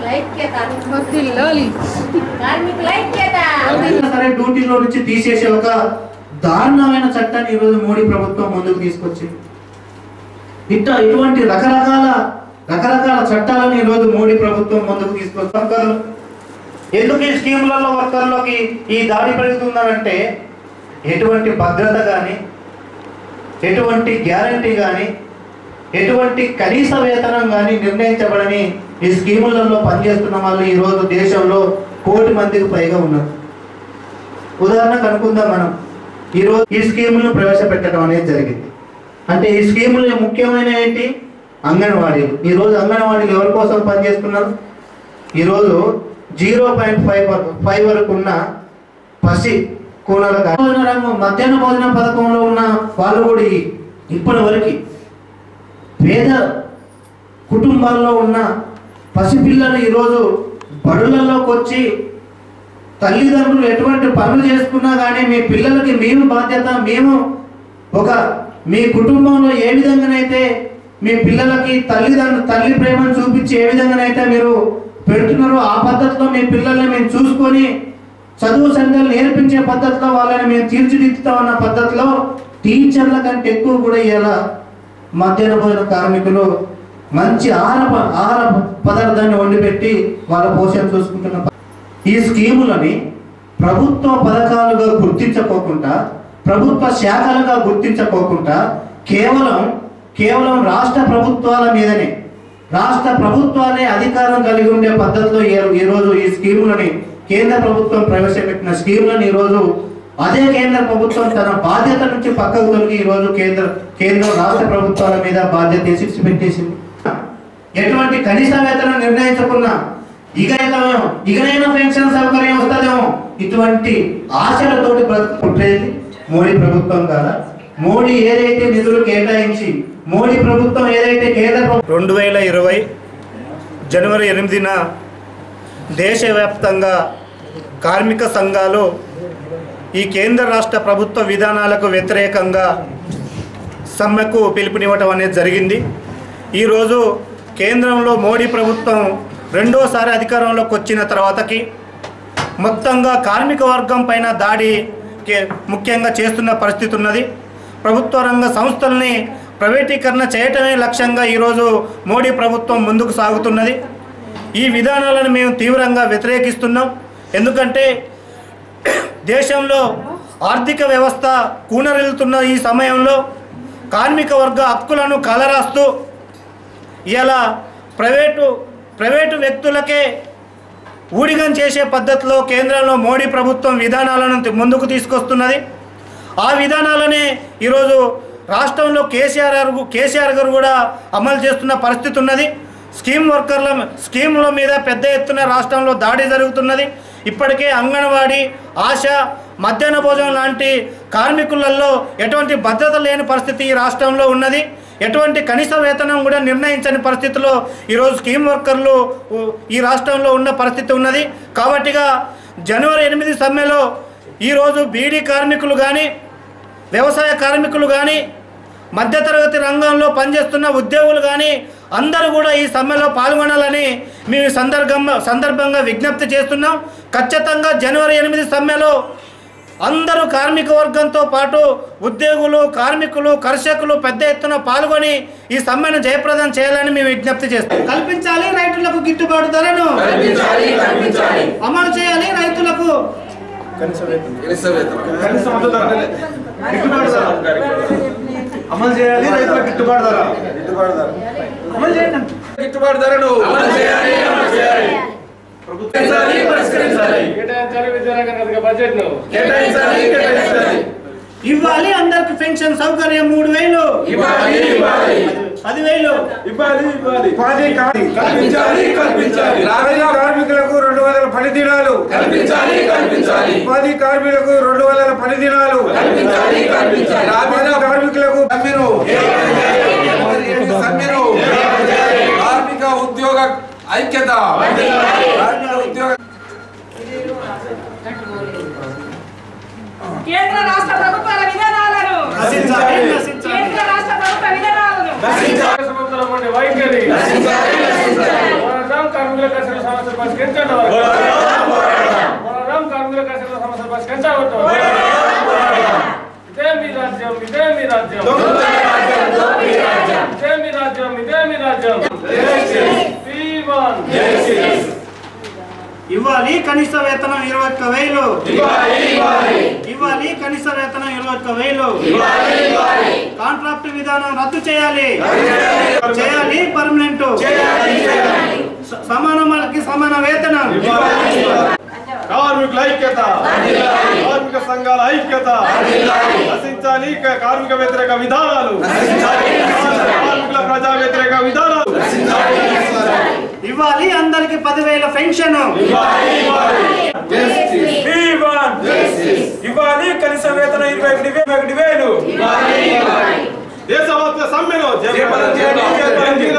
ఐక్యత వర్ధిల్లాలి. కార్మికుల ఐక్యత ఎవరైనా సరే డ్యూటీలో నుంచి తీసేసే ఒక దారుణమైన చట్టాన్ని ఈరోజు మోడీ ప్రభుత్వం ముందుకు తీసుకొచ్చింది ఇట్లా ఇటువంటి రకరకాల రకరకాల చట్టాలను ఈరోజు మోడీ ప్రభుత్వం ముందుకు తీసుకొచ్చారు ఎందుకు ఈ స్కీములలో వర్కర్లోకి ఈ దాడి పెరుగుతుందనంటే ఎటువంటి భద్రత కానీ ఎటువంటి గ్యారంటీ కానీ ఎటువంటి కనీస వేతనం కానీ నిర్ణయించబడని ఈ స్కీములలో పనిచేస్తున్న వాళ్ళు ఈరోజు దేశంలో కోటి మందికి పైగా ఉన్నారు ఉదాహరణకు అనుకుందాం మనం ఈరోజు ఈ స్కీములను ప్రవేశపెట్టడం అనేది జరిగింది అంటే ఈ స్కీములు ముఖ్యమైన ఏంటి అంగన్వాడీలు ఈరోజు అంగన్వాడీలు ఎవరి కోసం పనిచేస్తున్నారు ఈరోజు జీరో పాయింట్ ఫైవ్ ఫైవ్ వరకు ఉన్న పసి కూనల భోజన రంగం మధ్యాహ్న భోజన పథకంలో ఉన్న వాళ్ళు కూడా ఈ- ఇప్పటి వరకు పేద కుటుంబాల్లో ఉన్న పసిపిల్లలు ఈరోజు బడులలోకి వచ్చి తల్లిదండ్రులు ఎటువంటి పనులు చేసుకున్నా కానీ మీ పిల్లలకి మేము బాధ్యత మేము ఒక మీ కుటుంబంలో ఏ విధంగానైతే మీ పిల్లలకి తల్లిదండ్రులు తల్లి ప్రేమను చూపించి ఏ విధంగానైతే మీరు పెడుతున్నారో ఆ పద్ధతిలో మీ పిల్లల్ని మేము చూసుకొని చదువు సంఖ్యలు నేర్పించే పద్ధతిలో వాళ్ళని మేము తీర్చిదిద్దుతామన్న పద్ధతిలో టీచర్ల కంటే ఎక్కువ కూడా ఇలా మధ్యాహ్న భోజన కార్మికులు మంచి ఆహార ప- ఆహార పదార్థాన్ని వండి పెట్టి వాళ్ళ పోషణ చూసుకుంటున్న ప- ఈ స్కీములని ప్రభుత్వ పథకాలుగా గుర్తించకోకుండా ప్రభుత్వ శాఖలుగా గుర్తించకోకుండా కేవలం కేవలం రాష్ట్ర ప్రభుత్వాల మీదనే రాష్ట్ర ప్రభుత్వాలే అధికారం కలిగి ఉండే పద్ధతిలో ఈ- ఈరోజు ఈ స్కీములని కేంద్ర ప్రభుత్వం ప్రవేశపెట్టిన స్కీములను ఈరోజు అదే కేంద్ర ప్రభుత్వం తన బాధ్యత నుంచి పక్కకు తొలగి ఈరోజు కేంద్ర కేంద్ర రాష్ట్ర ప్రభుత్వాల మీద బాధ్యత వేసి పెట్టేసింది ఎటువంటి కనీస వేతనం నిర్ణయించకున్నా ఇక ఇకనైనా పెన్షన్ సౌకర్యం వస్తుందేమో ఇటువంటి ఆశలతోటి బ్రతుకు పుట్టేది మోడీ ప్రభుత్వం కాదా మోడీ ఏదైతే నిధులు కేటాయించి మోడీ ప్రభుత్వం ఏదైతే కేంద్ర రెండు వేల ఇరవై జనవరి ఎనిమిదిన దేశవ్యాప్తంగా కార్మిక సంఘాలు ఈ కేంద్ర రాష్ట్ర ప్రభుత్వ విధానాలకు వ్యతిరేకంగా సమ్మెకు పిలుపునివ్వటం అనేది జరిగింది ఈరోజు కేంద్రంలో మోడీ ప్రభుత్వం రెండోసారి అధికారంలోకి వచ్చిన తర్వాతకి మొత్తంగా కార్మిక వర్గం పైన దాడి కే- ముఖ్యంగా చేస్తున్న పరిస్థితి ఉన్నది ప్రభుత్వ రంగ సంస్థల్ని ప్రైవేటీకరణ చేయటమే లక్ష్యంగా ఈరోజు మోడీ ప్రభుత్వం ముందుకు సాగుతున్నది ఈ విధానాలను మేము తీవ్రంగా వ్యతిరేకిస్తున్నాం ఎందుకంటే దేశంలో ఆర్థిక వ్యవస్థ కూనరిల్లుతున్న ఈ సమయంలో కార్మిక వర్గ హక్కులను కలరాస్తూ ఇలా ప్రైవేటు ప్రైవేటు వ్యక్తులకే ఊడిగం చేసే పద్ధతిలో కేంద్రంలో మోడీ ప్రభుత్వం విధానాలను తి- ముందుకు తీసుకొస్తున్నది ఆ విధానాలనే ఈరోజు రాష్ట్రంలో కేసీఆర్ గారు కేసీఆర్ గారు కూడా అమలు చేస్తున్న పరిస్థితి ఉన్నది స్కీమ్ వర్కర్ల స్కీముల మీద పెద్ద ఎత్తున రాష్ట్రంలో దాడి జరుగుతున్నది ఇప్పటికే అంగన్వాడీ ఆశ మధ్యాహ్న భోజనం లాంటి కార్మికులలో ఎటువంటి భద్రత లేని పరిస్థితి ఈ రాష్ట్రంలో ఉన్నది ఎటువంటి కనీస వేతనం కూడా నిర్ణయించని పరిస్థితిలో ఈరోజు స్కీమ్ వర్కర్లు ఉ, ఈ రాష్ట్రంలో ఉన్న పరిస్థితి ఉన్నది కాబట్టిగా జనవరి ఎనిమిది సమ్మెలో ఈరోజు బీడీ కార్మికులు కానీ వ్యవసాయ కార్మికులు కానీ మధ్యతరగతి రంగంలో పనిచేస్తున్న ఉద్యోగులు కానీ అందరూ కూడా ఈ సమ్మెలో పాల్గొనాలని మేము ఈ సందర్భం సందర్భంగా విజ్ఞప్తి చేస్తున్నాం ఖచ్చితంగా జనవరి ఎనిమిది సమ్మెలో అందరూ కార్మిక వర్గంతో పాటు ఉద్యోగులు కార్మికులు కర్షకులు పెద్ద ఎత్తున పాల్గొని ఈ సమ్మెను జయప్రదం చేయాలని మేము విజ్ఞప్తి చేస్తాం కల్పించాలి రైతులకు గిట్టుబాటు ధరను అమలు చేయాలి రైతులకు అమలు చేయాలి రైతులకు గిట్టుబాటు ధర అమలు చేయండి గిట్టుబాటు ధరను ప్రభుత్వించాలి పరిష్కరించాలి కేటాయించాలి విద్యారంగ నిధులుగా బడ్జెట్ను కేటాయించాలి కేటాయించాలి ఇవ్వాలి అందరికి పెన్షన్ సౌకర్యం మూడు వేలు ఇవ్వాలి ఇవ్వాలి పదివేలు ఇవ్వాలి ఇవ్వాలి ఉపాధి కా- కల్పించాలి కల్పించాలి ఉపాధి గ్రామీణ కార్మికులకు రెండు వందల పని దినాలు కల్పించాలి కల్పించాలి ఉపాధి కార్మికులకు రెండు వందల పని దినాలు కల్పించాలి కల్పించాలి ఉపాధి గ్రామీణ కార్మికులకు సమ్మెను సమ్మెను కార్మిక ఉద్యోగ ఐక్యత కార్మిక ఉద్యోగ కేంద్ర రాష్ట్ర ప్రభుత్వాల విధానాలను నశించాలి, నశించాలి. కేంద్ర రాష్ట్ర ప్రభుత్వ విధానాలను ప్రభుత్వం వైఖరి పోరాటం కార్మికుల కష్టం సమస్య పరిష్కరించండి పోరాడదాం కార్మికుల కష్టాల సమస్యలు పరిష్కరించవద్దు ఇదే మీ రాజ్యం ఇదే మీ రాజ్యం ఇదే మీ రాజ్యం ఇదే మీ రాజ్యం P1. ఇవ్వాలి కనీస వేతనం ఇరవై ఒక్క వేలు ఇవ్వాలి కనీస వేతనం ఇరవై ఒక్క వేలు కాంట్రాక్ట్ విధానం రద్దు చేయాలి చేయాలి పర్మనెంట్ స- సమాన మనకి సమాన వేతనం కార్మికుల ఐక్యత కార్మిక సంఘాల ఐక్యత నశించాలి క- కార్మిక వ్యతిరేక విధానాలు కార్మికుల ప్రజా వ్యతిరేక విధానాలు ఇవ్వాలి అందరికి పదివేల పెన్షన్ ఇవ్వాలి కనీస వేతన ఇరవై ఒకటి వే- ఒకటి వేలు దేశవ్యాప్త సమ్మెను జయప్రదం చేయండి జయప్రదం చేయండి